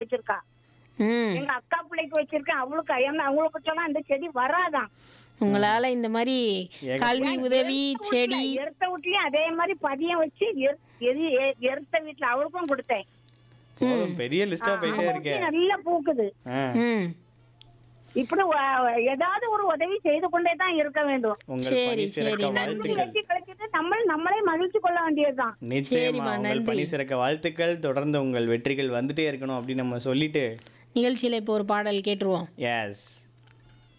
வச்சிருக்கா ம் எங்க அக்கா பிள்ளைக்கு வச்சிருக்கேன் அவளுக்கு ஏன்னா அவங்களுக்கு சொன்னா அந்த செடி வராதான் உங்களால இந்த மாதிரி கல்வி உதவி செடி எருத்த வீட்லயும் அதே மாதிரி பதியம் வச்சு எரு- எரி- எ- எருத்த வீட்டுல அவளுக்கும் கொடுத்தேன் போதும், பெரிய லிஸ்டா போயிட்டே இருக்கே அவளுக்கும் நல்லா பூக்குது ஆ, ம் இப்படி வ- ஏதாவது ஒரு உதவி செய்து கொண்டே தான் இருக்க வேண்டும் உங்கள் சரி, பணி சிறக்க சரி, நன்றி. வாழ்த்துக்கள் வெட்டி கழிச்சிட்டு நம்ம நம்மளே மகிழ்ச்சி கொள்ள வேண்டியதுதான் நிச்சயமா சரிம்மா, உங்கள் நன்றி. பணி சிறக்க வாழ்த்துக்கள் தொடர்ந்து உங்கள் வெற்றிகள் வந்துட்டே இருக்கணும் அப்படின்னு நம்ம சொல்லிட்டு நிகழ்ச்சியில இப்போ ஒரு பாடல் கேட்டுருவோம் எஸ்